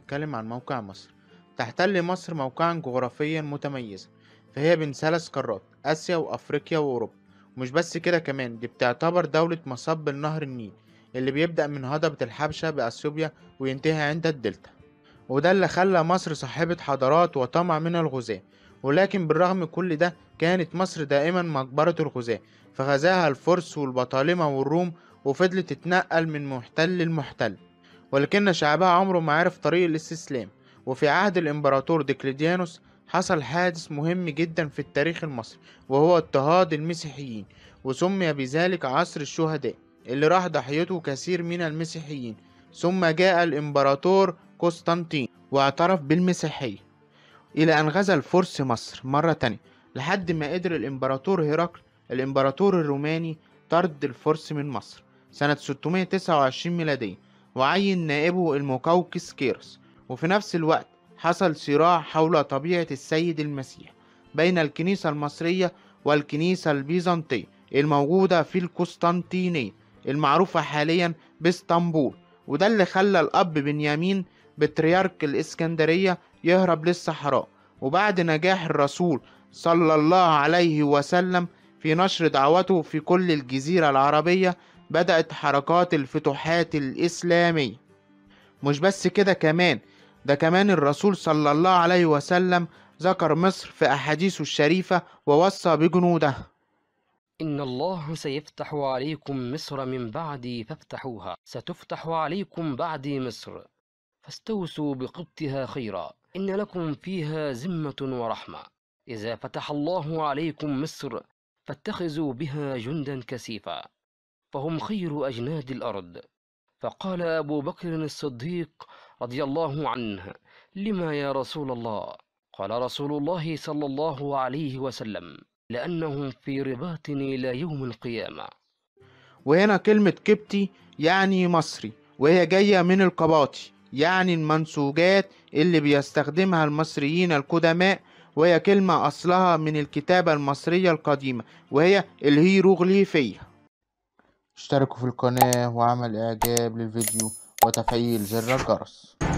هنتكلم عن موقع مصر تحتل مصر موقعا جغرافيا متميزا فهي بين ثلاث قارات آسيا وأفريقيا وأوروبا ومش بس كده كمان دي بتعتبر دولة مصب النهر النيل اللي بيبدأ من هضبة الحبشة بأثيوبيا وينتهي عند الدلتا وده اللي خلى مصر صاحبة حضارات وطمع من الغزاة ولكن بالرغم كل ده كانت مصر دائما مقبرة الغزاة فغزاها الفرس والبطالمة والروم وفضلت تتنقل من محتل لمحتل ولكن شعبها عمره ما عرف طريق الاستسلام وفي عهد الإمبراطور ديكليديانوس حصل حادث مهم جدا في التاريخ المصري وهو اضطهاد المسيحيين وسمي بذلك عصر الشهداء اللي راح ضحيته كثير من المسيحيين ثم جاء الإمبراطور قسطنطين واعترف بالمسيحية إلى أن غزا الفرس مصر مرة تانية لحد ما قدر الإمبراطور هرقل الإمبراطور الروماني طرد الفرس من مصر سنة 629 ميلادية وعين نائبه المقوقس كيروس وفي نفس الوقت حصل صراع حول طبيعة السيد المسيح بين الكنيسة المصرية والكنيسة البيزنطية الموجودة في القسطنطينية المعروفة حاليا باسطنبول وده اللي خلى الأب بنيامين بطريرك الإسكندرية يهرب للصحراء وبعد نجاح الرسول صلى الله عليه وسلم في نشر دعوته في كل الجزيرة العربية بدأت حركات الفتوحات الإسلامية مش بس كده كمان ده كمان الرسول صلى الله عليه وسلم ذكر مصر في أحاديثه الشريفة ووصى بجنوده إن الله سيفتح عليكم مصر من بعدي فافتحوها ستفتح عليكم بعدي مصر فاستوسوا بقبطها خيرا إن لكم فيها ذمة ورحمة إذا فتح الله عليكم مصر فاتخذوا بها جندا كثيفا فهم خير أجناد الأرض فقال أبو بكر الصديق رضي الله عنه لما يا رسول الله قال رسول الله صلى الله عليه وسلم لأنهم في رباط إلى يوم القيامة وهنا كلمة كبتي يعني مصري وهي جاية من القباطي يعني المنسوجات اللي بيستخدمها المصريين القدماء وهي كلمة أصلها من الكتابة المصرية القديمة وهي الهيروغليفية اشتركوا في القناة وعمل إعجاب للفيديو وتفعيل زر الجرس